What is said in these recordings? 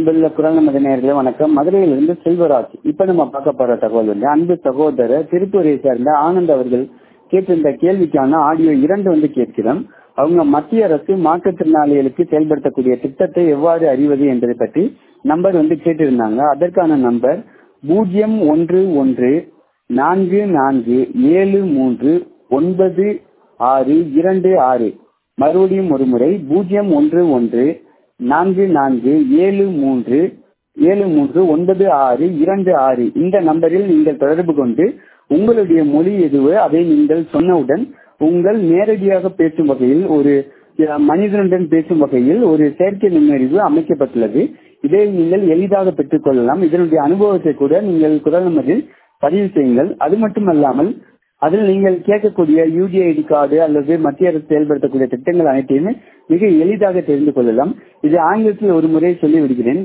அன்புள்ள குரல் நமது நேர்களே வணக்கம் மதுரையிலிருந்து செல்வராஜ் இப்ப நம்ம பார்க்க போற தகவல் வந்து அன்பு சகோதரர் திருப்பூரை சேர்ந்த ஆனந்த் அவர்கள் கேட்டிருந்த கேள்விக்கான ஆடியோ இரண்டு வந்து கேட்கிறோம் அவங்க மத்திய அரசு மாற்றுத்திறனாளிகளுக்கு செயல்படுத்தக்கூடிய திட்டத்தை எவ்வாறு அறிவது என்பதை பற்றி நம்பர் வந்து கேட்டிருந்தாங்க அதற்கான நம்பர் பூஜ்ஜியம் ஒன்று ஒன்று நான்கு நான்கு ஏழு மூன்று ஒன்பது ஆறு இரண்டு ஆறு மறுபடியும் ஒரு முறை பூஜ்ஜியம் ஒன்று ஒன்று நான்கு நான்கு ஏழு மூன்று ஏழு மூன்று ஒன்பது ஆறு இரண்டு ஆறு இந்த நம்பரில் நீங்கள் தொடர்பு கொண்டு உங்களுடைய மொழி எதுவோ அதை நீங்கள் சொன்னவுடன் உங்கள் நேரடியாக பேசும் வகையில் ஒரு மனிதனுடன் பேசும் வகையில் ஒரு செயற்கை நுண்ணறிவு அமைக்கப்பட்டுள்ளது இதை நீங்கள் எளிதாக பெற்றுக் கொள்ளலாம் இதனுடைய அனுபவத்தை கூட நீங்கள் குரல் நமதில் பதிவு செய்யுங்கள் அது மட்டுமல்லாமல் அதில் நீங்கள் கேட்கக்கூடிய யூடிஐடி கார்டு அல்லது மத்திய அரசு செயல்படுத்தக்கூடிய திட்டங்கள் அனைத்தையுமே மிக எளிதாக தெரிந்து கொள்ளலாம் இது ஆங்கிலத்தில் ஒரு முறை சொல்லிவிடுகிறேன்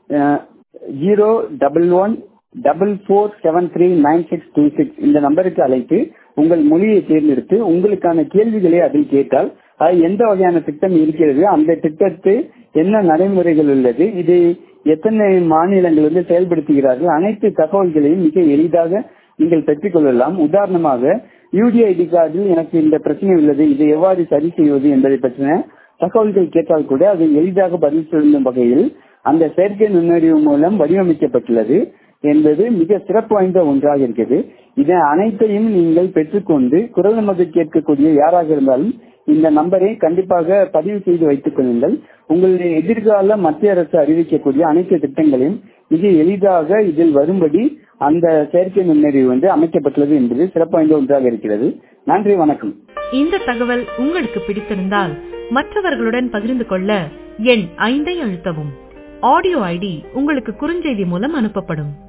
zero double one double four seven three nine six two six இந்த நம்பருக்கு அழைத்து உங்கள் மொழியை தேர்ந்தெடுத்து உங்களுக்கான கேள்விகளை அதில் கேட்டால் அது எந்த வகையான திட்டம் இருக்கிறது அந்த திட்டத்து என்ன நடைமுறைகள் உள்ளது இது எத்தனை மாநிலங்கள் வந்து செயல்படுத்துகிறார்கள் அனைத்து தகவல்களையும் மிக எளிதாக நீங்கள் பெற்றுக் கொள்ளலாம் உதாரணமாக யூடிஐடி கார்டில் எனக்கு இந்த பிரச்சனை உள்ளது இதை எவ்வாறு சரி செய்வது என்பதை பற்றின தகவல்கள் கேட்டால் கூட அதை எளிதாக பதில் சொல்லும் வகையில் அந்த செயற்கை நுண்ணறிவு மூலம் வடிவமைக்கப்பட்டுள்ளது என்பது மிக சிறப்பு வாய்ந்த ஒன்றாக இருக்கிறது இதை அனைத்தையும் நீங்கள் பெற்றுக்கொண்டு குரல் நமது கேட்கக்கூடிய யாராக இருந்தாலும் இந்த நம்பரை கண்டிப்பாக பதிவு செய்து வைத்துக் கொள்ளுங்கள் உங்களுடைய எதிர்கால மத்திய அரசு அறிவிக்கக்கூடிய அனைத்து திட்டங்களையும் மிக எளிதாக இதில் வரும்படி அந்த செயற்கை நுண்ணறிவு வந்து அமைக்கப்பட்டுள்ளது என்பது சிறப்பு வாய்ந்த ஒன்றாக இருக்கிறது நன்றி வணக்கம் இந்த தகவல் உங்களுக்கு பிடித்திருந்தால் மற்றவர்களுடன் பகிர்ந்து கொள்ள எண் ஐந்தை அழுத்தவும் ஆடியோ ஐடி உங்களுக்கு குறுஞ்செய்தி மூலம் அனுப்பப்படும்